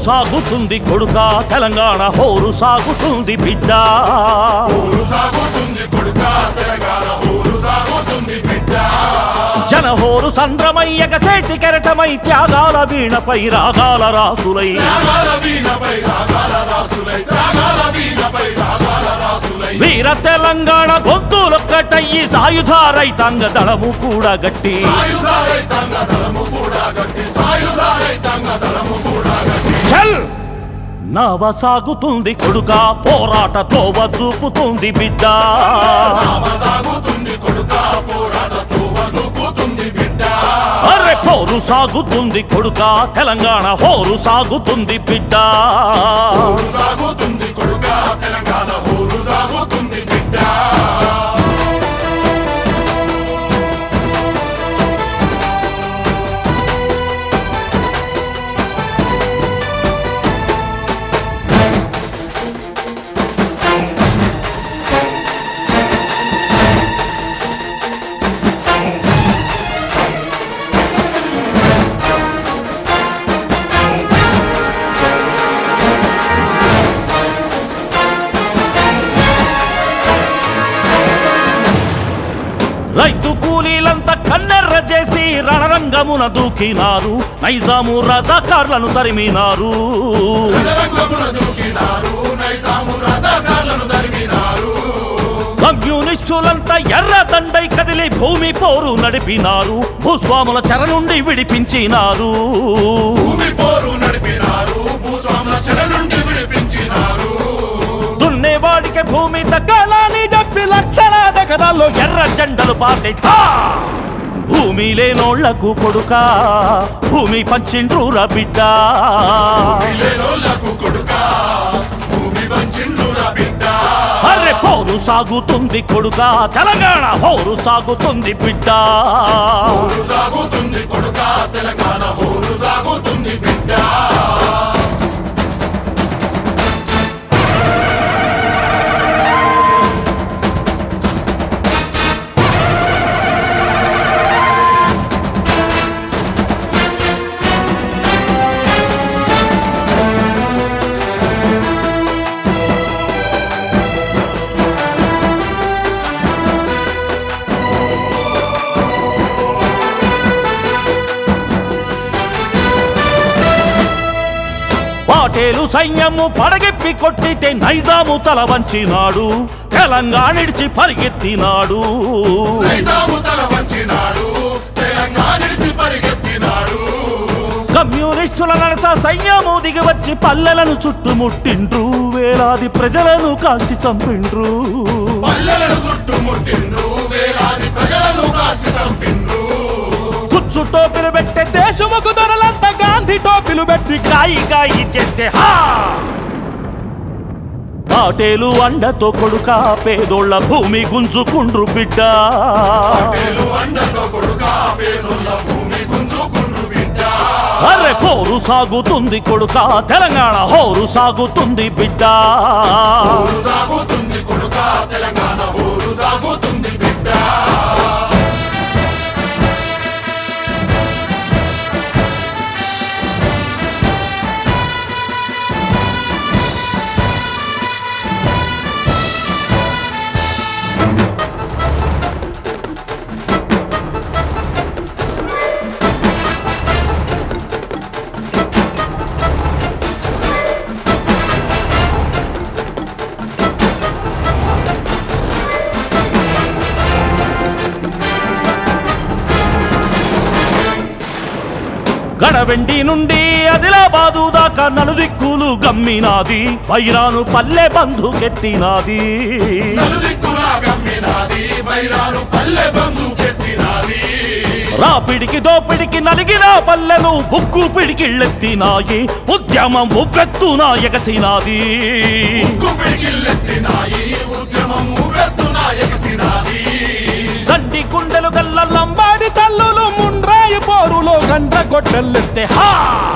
సాగుతుంది కొడుక తెలంగాణ హోరు సాగుతుంది బిడ్డ ఊరు సాగుతుంది కొడుక తెలంగాణ ఊరు సాగుతుంది బిడ్డ జనహోరు సంద్రమయ్యక సేటి కెరటమై త్యాగాల వీణపై రాగాల రాసులై త్యాగాల వీణపై రాగాల రాసులై త్యాగాల వీణపై రాగాల రాసులై వీర తెలంగాణ గొంతులొక్కటయ్యి సాయుధ రైతాంగ దళము కూడా గట్టి సాయుధ రైతాంగ దళము కూడా గట్టి సాయుధ రైతాంగ దళము కూడా గట్టి చల్ నవ సాగుతుంది కొడుక పోరాట తోవ చూపుతుంది బిడ్డ నామ సాగుతుంది కొడుక పోరాటతో వసుకుతుంది బిడ్డ అరే పోరు సాగుతుంది కొడుక తెలంగాణ హోరు సాగుతుంది బిడ్డ ఊరు సాగుతుంది కొడుక తెలంగాణ ఊరు సాగుతుంది బిడ్డ రైతు కూలీలంతా కన్నెర్ర చేసి రణరంగమున దూకినారు నైజాము రజాకార్లను తరిమినారు రంగమున దూకినారు నైజాము రజాకార్లను తరిమినారు కమ్యూనిస్టులంతా ఎర్ర దండై కదిలి భూమి పోరు నడిపినారు భూస్వాముల చెర నుండి విడిపించినారు భూమి పోరు నడిపినారు భూస్వాముల చెర నుండి విడిపించినారు దున్నేవాడికి భూమి దక్కాలని చెప్పి లక్షలాది ఎకరాల్లో ఎర్ర జెండలు పాతే భూమి లేనోళ్లకు కొడుక భూమి పంచిండ్రురా బిడ్డ లేనోళ్లకు కొడుక భూమి వంచిండురా బిడ్డ అర్రె పోరు సాగుతుంది కొడుక తెలంగాణ హోరు సాగుతుంది బిడ్డ ఊరు సాగుతుంది కొడుక తెలంగాణ ఊరు సాగుతుంది బిడ్డ పాటేలు సైన్యము పడగెప్పి కొట్టితే నైజాము తల వంచినాడు తెలంగాణ ఇడిచి పరిగెత్తినాడు నైజాము తల వంచినాడు తెలంగాణ ఇడిసి పరిగెత్తినాడు కమ్యూనిస్టుల నడస సైన్యము దిగి వచ్చి పల్లెలను చుట్టుముట్టిండ్రు వేలాది ప్రజలను కాల్చి చంపిండ్రు పల్లెలను చుట్టుముట్టిండ్రు వేలాది ప్రజలను కాల్చి చంపిండ్రు కుచ్చు టోపీలు పెట్టే దేశముకు దొరలంతా గాంధీ టోపీలు పెట్టి కాయి కాయి చేసే హా పాటేలు అండతో కొడుక పేదోళ్ళ భూమి గుంజుకుండ్రు బిడ్డ పేలు అండతో కొడుక పేదోళ్ళ భూమి గుంజుకుండ్రు బిడ్డ అరే పోరు సాగుతుంది కొడుక తెలంగాణ హోరు సాగుతుంది బిడ్డ ఊరు సాగుతుంది కొడుక తెలంగాణ ఊరు సాగుతుంది బిడ్డ గడవెండి నుండి ఆదిలాబాదు దాకా నలుదిక్కులు గమ్మినాది వైరాను పల్లె బంధుకెట్టినాది నలుదిక్కులా గమ్మినాది బైరాను పల్లె బంధుకెత్తినాది రాపిడికి దోపిడికి నలిగిన పల్లెలు బుక్కు పిడికిళ్ళెత్తినాయి ఉద్యమం ఉవ్వెత్తున ఎగసినాది ఉక్కు పిడికిల్లెత్తినాయి ఉద్యమం ఉవ్వెత్తున ఎగసినాది దండి గుండెలు గల్ల లంబాడి తల్లులు ముండ్రాయి పోరులో గండ్ర గొడ్డలెత్తే హా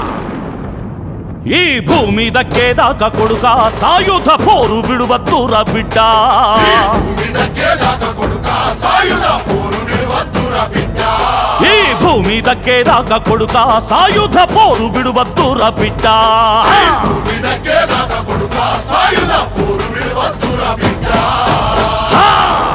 ఈ భూమి దక్కేదాకా కొడుక సాయుధ పోరు విడువద్దురా బిడ్డ భూమి దక్కేదాకా కొడుక సాయుధ పోరు నిలవద్దురా బిడ్డ ఈ భూమి దక్కేదాకా కొడుక సాయుధ పోరు విడువద్దుర బిడ్డ భూమి దక్కేదాకా కొడుక సాయుధ పోరు విడవద్దురా బిడ్డ హా!